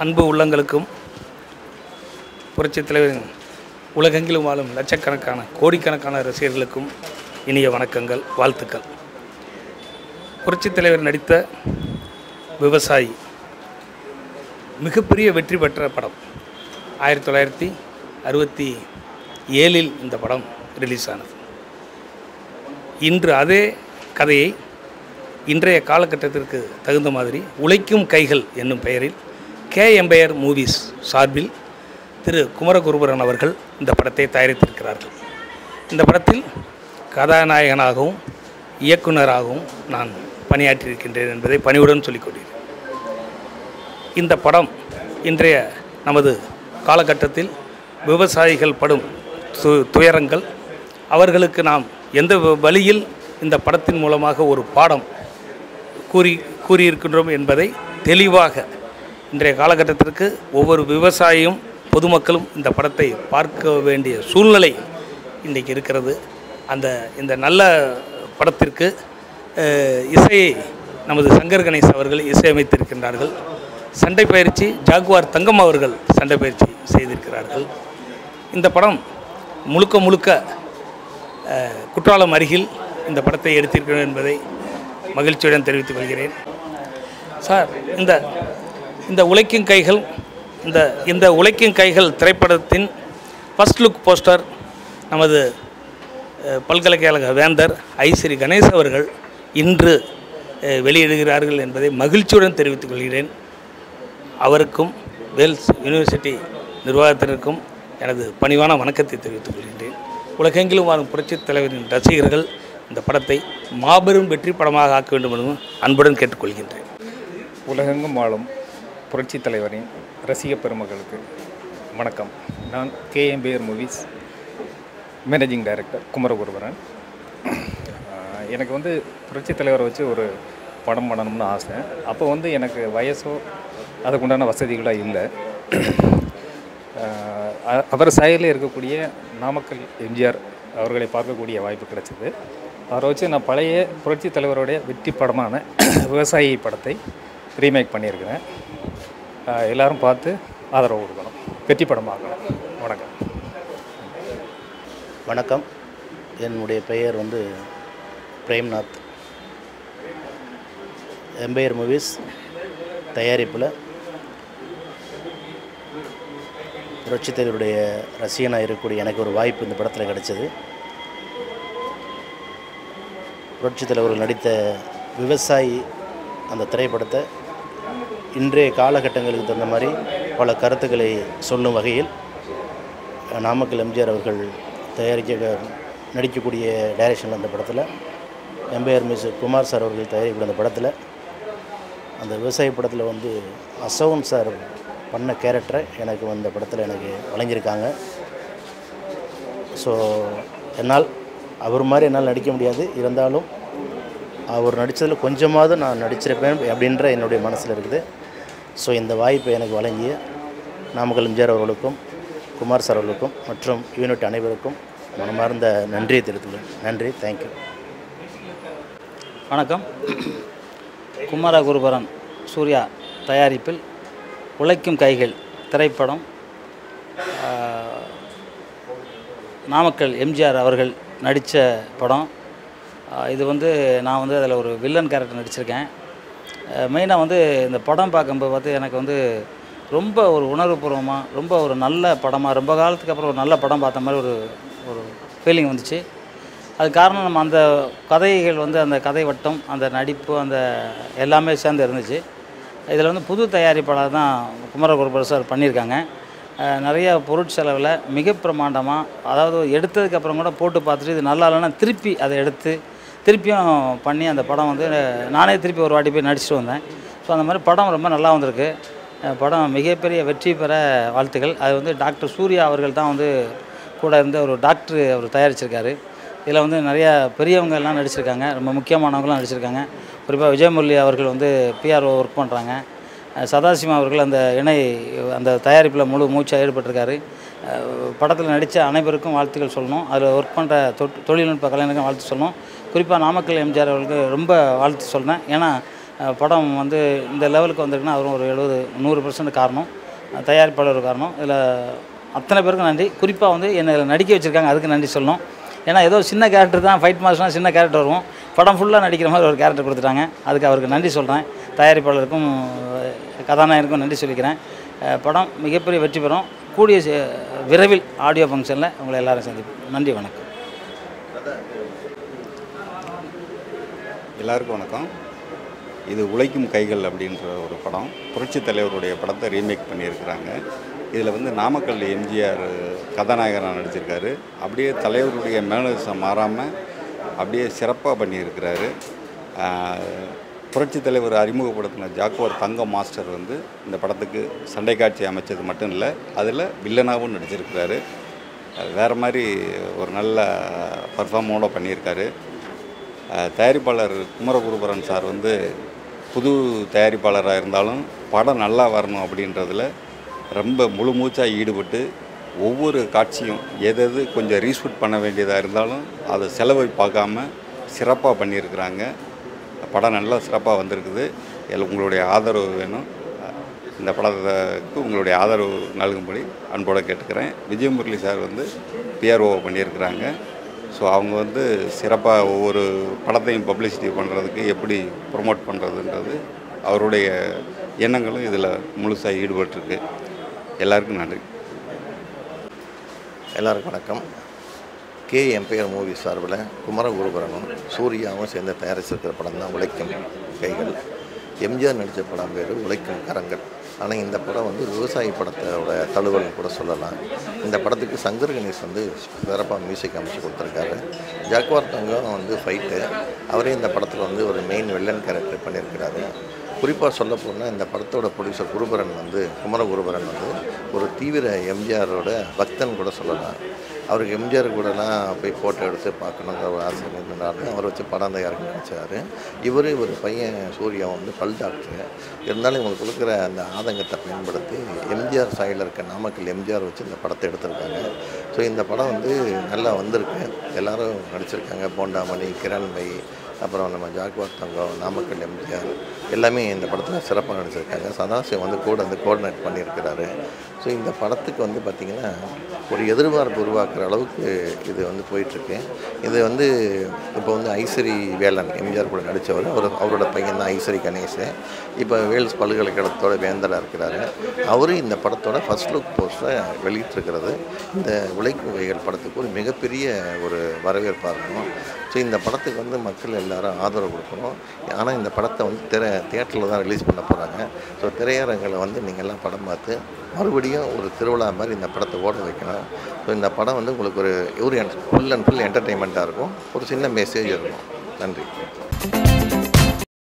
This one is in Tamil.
அன்பு உள்ளங்களுக்கும் புரட்சித் தலைவரின் உலகெங்கிலும் வாழும் லட்சக்கணக்கான கோடிக்கணக்கான ரசிகர்களுக்கும் இனிய வணக்கங்கள் வாழ்த்துக்கள் புரட்சித் தலைவர் நடித்த விவசாயி மிகப்பெரிய வெற்றி பெற்ற படம் ஆயிரத்தி தொள்ளாயிரத்தி அறுபத்தி ஏழில் இந்த படம் ரிலீஸ் ஆனது இன்று அதே கதையை இன்றைய காலகட்டத்திற்கு தகுந்த மாதிரி உழைக்கும் கைகள் என்னும் பெயரில் கே எம்பையர் மூவிஸ் சார்பில் திரு குமரகுருபரன் அவர்கள் இந்த படத்தை தயாரித்திருக்கிறார்கள் இந்த படத்தில் கதாநாயகனாகவும் இயக்குனராகவும் நான் பணியாற்றியிருக்கின்றேன் என்பதை பணிவுடன் சொல்லிக் கொள்கிறேன் இந்த படம் இன்றைய நமது காலகட்டத்தில் விவசாயிகள் படும் து துயரங்கள் அவர்களுக்கு நாம் எந்த வ- வழியில் இந்த படத்தின் மூலமாக ஒரு பாடம் கூறி கூறியிருக்கின்றோம் என்பதை தெளிவாக இன்றைய காலகட்டத்திற்கு ஒவ்வொரு விவசாயியும் பொதுமக்களும் இந்த படத்தை பார்க்க வேண்டிய சூழ்நிலை இன்றைக்கு இருக்கிறது அந்த இந்த நல்ல படத்திற்கு அஹ், இசையை நமது சங்கர் கணேஷ் அவர்கள் இசையமைத்திருக்கின்றார்கள் சண்டை பயிற்சி ஜாகுவார் தங்கம் அவர்கள் சண்டை பயிற்சி செய்திருக்கிறார்கள் இந்த படம் முழுக்க முழுக்க அஹ், குற்றாலம் அருகில் இந்த படத்தை எடுத்திருக்கிறோம் என்பதை மகிழ்ச்சியுடன் தெரிவித்துக் கொள்கிறேன் சார் இந்த இந்த உழைக்கும் கைகள் இந்த இந்த உழைக்கும் கைகள் திரைப்படத்தின் ஃபர்ஸ்ட் லுக் போஸ்டர் நமது அஹ், பல்கலைக்கழக வேந்தர் ஐ ஸ்ரீ கணேஷ் அவர்கள் இன்று அஹ், வெளியிடுகிறார்கள் என்பதை மகிழ்ச்சியுடன் தெரிவித்துக் கொள்கிறேன் அவருக்கும் வேல்ஸ் யூனிவர்சிட்டி நிர்வாகத்தினருக்கும் எனது பணிவான வணக்கத்தை தெரிவித்துக் கொள்கின்றேன் உலகெங்கிலும் வாழும் புரட்சித் தலைவரின் ரசிகர்கள் இந்த படத்தை மாபெரும் வெற்றி படமாக ஆக்க வேண்டும் என்று அன்புடன் கேட்டுக்கொள்கின்றேன் உலகெங்கும் வாழும் புரட்சித் தலைவரின் ரசிக பெருமக்களுக்கு வணக்கம் நான் கேஎம்பிஆர் மூவிஸ் மேனேஜிங் டைரக்டர் குமரகுருபரன் ஆஹ் எனக்கு வந்து புரட்சித் தலைவரை வச்சு ஒரு படம் பண்ணணும்னு ஆசை அப்போ வந்து எனக்கு வயசோ அதுக்குண்டான வசதிகளோ இல்லை ஆஹ் அ- அவர் சாயலில் இருக்கக்கூடிய நாமக்கல் எம்ஜிஆர் அவர்களை பார்க்கக்கூடிய வாய்ப்பு கிடைச்சது அவரை வச்சு நான் பழைய புரட்சி தலைவருடைய வெற்றி படமான விவசாயி படத்தை ரீமேக் பண்ணியிருக்கிறேன் ஆஹ் எல்லாரும் பார்த்து ஆதரவு கொடுக்கணும் வெற்றி படமாகணும் வணக்கம் வணக்கம் என்னுடைய பெயர் வந்து பிரேம்நாத் எம்பையர் மூவிஸ் தயாரிப்பில் புரட்சித் தலைவருடைய ரசிகனாக இருக்கக்கூடிய எனக்கு ஒரு வாய்ப்பு இந்த படத்தில் கிடைச்சது புரட்சித் தலைவர்கள் நடித்த விவசாயி அந்த திரைப்படத்தை இன்றைய காலகட்டங்களுக்கு தகுந்த மாதிரி பல கருத்துக்களை சொல்லும் வகையில் நாமக்கல் எம்ஜிஆர் அவர்கள் தயாரிக்க நடிக்கக்கூடிய டைரக்ஷனில் அந்த படத்தில் எம்பையர் மிஸ் குமார் சார் அவர்கள் தயாரிக்கக்கூடிய அந்த படத்தில் அந்த விவசாய படத்தில் வந்து அசோகன் சார் பண்ண கேரக்டரை எனக்கு அந்த படத்தில் எனக்கு வழங்கியிருக்காங்க ஸோ என்னால் அவர் மாதிரி என்னால் நடிக்க முடியாது இருந்தாலும் அவர் நடித்ததில் கொஞ்சமாவது நான் நடிச்சிருப்பேன் அப்படின்ற என்னுடைய மனசில் இருக்குது ஸோ இந்த வாய்ப்பை எனக்கு வழங்கிய நாமக்கல் எம்ஜிஆர் அவர்களுக்கும் குமார் சார் அவர்களுக்கும் மற்றும் யூனிட் அனைவருக்கும் மனமார்ந்த நன்றியை தெரிவித்துள்ளேன் நன்றி தேங்க்யூ வணக்கம் குமார குருபரன் சூர்யா தயாரிப்பில் உழைக்கும் கைகள் திரைப்படம் ஆஹ், நாமக்கல் எம்ஜிஆர் அவர்கள் நடித்த படம் ஆஹ், இது வந்து நான் வந்து அதில் ஒரு வில்லன் கேரக்டர் நடிச்சிருக்கேன் மெயினாக வந்து இந்த படம் பார்க்கும்போது பார்த்து எனக்கு வந்து ரொம்ப ஒரு உணர்வுபூர்வமாக ரொம்ப ஒரு நல்ல படமாக ரொம்ப காலத்துக்கு அப்புறம் ஒரு நல்ல படம் பார்த்த மாதிரி ஒரு ஒரு ஃபீலிங் வந்துச்சு அது காரணம் நம்ம அந்த கதைகள் வந்து அந்த கதை வட்டம் அந்த நடிப்பு அந்த எல்லாமே சேர்ந்து இருந்துச்சு இதில் வந்து புது தயாரிப்பாளர் தான் குமரகுருபர் சார் பண்ணியிருக்காங்க அஹ் நிறைய பொருட்செலவில் மிக பிரமாண்டமாக அதாவது எடுத்ததுக்கு அப்புறம் கூட போட்டு பார்த்துட்டு இது நல்லா இல்லைன்னா திருப்பி அதை எடுத்து திருப்பியும் பண்ணி அந்த படம் வந்து நானே திருப்பி ஒரு வாட்டி போய் நடிச்சிட்டு வந்தேன் ஸோ அந்த மாதிரி படம் ரொம்ப நல்லா வந்திருக்கு அஹ் படம் மிகப்பெரிய வெற்றி பெற வாழ்த்துக்கள் அது வந்து டாக்டர் சூர்யா அவர்கள் தான் வந்து கூட இருந்த ஒரு டாக்டர் அவர் தயாரிச்சிருக்காரு இதில் வந்து நிறைய பெரியவங்க எல்லாம் நடிச்சிருக்காங்க ரொம்ப முக்கியமானவங்களாம் நடிச்சிருக்காங்க குறிப்பாக விஜயமுரளி அவர்கள் வந்து பிஆர்ஓ ஒர்க் பண்ணுறாங்க சதாசிவம் அவர்கள் அந்த இணை அந்த தயாரிப்பில் முழு மூச்சாக ஈடுபட்டிருக்காரு படத்தில் நடித்த அனைவருக்கும் வாழ்த்துக்கள் சொல்லணும் அதில் ஒர்க் பண்ணுற தொ தொழில்நுட்ப கலைஞருக்கும் வாழ்த்து சொல்லணும் குறிப்பாக நாமக்கல் எம்ஜிஆர் அவர்களுக்கு ரொம்ப வாழ்த்து சொல்கிறேன் ஏன்னா அஹ், படம் வந்து இந்த லெவலுக்கு வந்திருக்குன்னா அவரும் ஒரு எழுபது நூறு பர்சன்ட் காரணம் அஹ், தயாரிப்பாளர் ஒரு காரணம் இதில் அத்தனை பேருக்கும் நன்றி குறிப்பாக வந்து என்னை இதில் நடிக்க வச்சுருக்காங்க அதுக்கு நன்றி சொல்லணும் ஏன்னா ஏதோ சின்ன கேரக்டர் தான் ஃபைட் மாஸ்டர்னா சின்ன கேரக்டர் வருவோம் படம் ஃபுல்லாக நடிக்கிற மாதிரி ஒரு கேரக்டர் கொடுத்துட்டாங்க அதுக்கு அவருக்கு நன்றி சொல்கிறேன் தயாரிப்பாளருக்கும் அஹ், கதாநாயகனுக்கும் நன்றி சொல்லிக்கிறேன் அஹ், படம் மிகப்பெரிய வெற்றி பெறும் கூடிய சி- விரைவில் ஆடியோ ஃபங்க்ஷனில் உங்களை எல்லாரும் சந்திப்போம் நன்றி வணக்கம் எல்லாருக்கும் வணக்கம் இது உழைக்கும் கைகள் அப்படின்ற ஒரு படம் புரட்சித் தலைவருடைய படத்தை ரீமேக் பண்ணியிருக்கிறாங்க இதில் வந்து நாமக்கல் எம்ஜிஆர் கதாநாயகனாக நடிச்சிருக்காரு அப்படியே தலைவருடைய மேனரிசம் மாறாமல் அப்படியே சிறப்பாக பண்ணியிருக்கிறாரு ஆஹ், புரட்சித் தலைவர் அறிமுகப்படுத்தின ஜாக்குவார் தங்க மாஸ்டர் வந்து இந்த படத்துக்கு சண்டை காட்சி அமைச்சது மட்டும் இல்லை அதில் வில்லனாகவும் நடிச்சிருக்கிறாரு வேறு மாதிரி ஒரு நல்ல பர்ஃபார்மோட பண்ணியிருக்காரு அஹ் தயாரிப்பாளர் குமரகுருபரன் சார் வந்து புது தயாரிப்பாளராக இருந்தாலும் படம் நல்லா வரணும் அப்படின்றதுல ரொம்ப முழு மூச்சாக ஈடுபட்டு ஒவ்வொரு காட்சியும் எது எது கொஞ்சம் ரீஷூட் பண்ண வேண்டியதாக இருந்தாலும் அதை செலவை பார்க்காம சிறப்பாக பண்ணியிருக்கிறாங்க படம் நல்லா சிறப்பாக வந்திருக்குது எல்லாம் உங்களுடைய ஆதரவு வேணும் இந்த படத்துக்கு உங்களுடைய ஆதரவு நல்கும்படி அன்போடு கேட்டுக்கிறேன் விஜயமுரளி சார் வந்து பிஆர்ஓ பண்ணியிருக்கிறாங்க ஸோ அவங்க வந்து சிறப்பாக ஒவ்வொரு படத்தையும் பப்ளிசிட்டி பண்ணுறதுக்கு எப்படி ப்ரொமோட் பண்ணுறதுன்றது அவருடைய எண்ணங்களும் இதில் முழுசாக ஈடுபட்டிருக்கு எல்லாருக்கும் நன்றி எல்லாருக்கும் வணக்கம் கே எம்பையர் மூவி சார்பில் குமரகுருபரனும் சூர்யாவும் சேர்ந்து தயாரிச்சிருக்கிற படம் தான் உழைக்கும் கைகள் எம்ஜிஆர் நடித்த படம் பேர் உழைக்கும் கரங்கள் ஆனால் இந்த படம் வந்து விவசாயி படத்தோட தழுவல் கூட சொல்லலாம் இந்த படத்துக்கு சங்கர் கணேஷ் வந்து சிறப்பாக மியூசிக் அமைச்சு கொடுத்துருக்காரு ஜாக்வார் தங்கம் வந்து ஃபைட்டு அவரே இந்த படத்தில் வந்து ஒரு மெயின் வில்லன் கேரக்டர் பண்ணியிருக்கிறாரு குறிப்பாக சொல்ல போனால் இந்த படத்தோட ப்ரொடியூசர் குருபரன் வந்து குமரகுருபரன் வந்து ஒரு தீவிர எம்ஜிஆரோட பக்தன் கூட சொல்லலாம் அவருக்கு எம்ஜிஆர் கூடலாம் போய் ஃபோட்டோ எடுத்து பார்க்கணுங்கிற ஒரு ஆசை இருந்தாலும் அவரை வச்சு படம் தயாரிக்க நினச்சாரு இவர் ஒரு பையன் சூர்யா வந்து பல் டாக்டர் இருந்தாலும் இவங்களுக்கு கொடுக்குற அந்த ஆதங்கத்தை பயன்படுத்தி எம்ஜிஆர் சாயில் இருக்க நாமக்கல் எம்ஜிஆர் வச்சு இந்த படத்தை எடுத்திருக்காங்க ஸோ இந்த படம் வந்து நல்லா வந்திருக்கு எல்லாரும் நடிச்சிருக்காங்க போண்டாமணி கிரண்மை அப்புறம் நம்ம ஜாக்வார் தங்கம் நாமக்கல் எம்ஜிஆர் எல்லாமே இந்த படத்தில் சிறப்பாக நடிச்சிருக்காங்க சதாசிவம் வந்து கூட வந்து கோஆர்டினேட் பண்ணியிருக்கிறாரு ஸோ இந்த படத்துக்கு வந்து பார்த்திங்கன்னா ஒரு எதிர்பார்ப்பு உருவாக்குற அளவுக்கு இது வந்து போயிட்டுருக்கு இது வந்து இப்போ வந்து ஐஸ்வரி வேலன் எம்ஜிஆர் கூட நடித்தவர் அவர் அவரோட பையன் தான் ஐஸ்வரி கணேஷ் இப்போ வேல்ஸ் பல்கலைக்கழகத்தோட வேந்தராக இருக்கிறாரு அவரும் இந்த படத்தோட ஃபர்ஸ்ட் லுக் போஸ்டரை வெளியிட்டிருக்கிறது இந்த உழைக்கும் கைகள் படத்துக்கு ஒரு மிகப்பெரிய ஒரு வரவேற்பாக இருக்கணும் ஸோ இந்த படத்துக்கு வந்து மக்கள் எல்லாரும் ஆதரவு கொடுக்கணும் ஆனால் இந்த படத்தை வந்து திரை தியேட்டரில் தான் ரிலீஸ் பண்ண போகிறாங்க ஸோ திரையரங்கில் வந்து நீங்கள் எல்லாம் படம் பார்த்து மறுபடியும் ஒரு திருவிழா மாதிரி இந்த படத்தை ஓட வைக்கணும் ஸோ இந்த படம் வந்து உங்களுக்கு ஒரு ஒரு ஃபுல் அண்ட் ஃபுல் என்டர்டெயின்மெண்ட்டாக இருக்கும் ஒரு சின்ன மெசேஜ் இருக்கும் நன்றி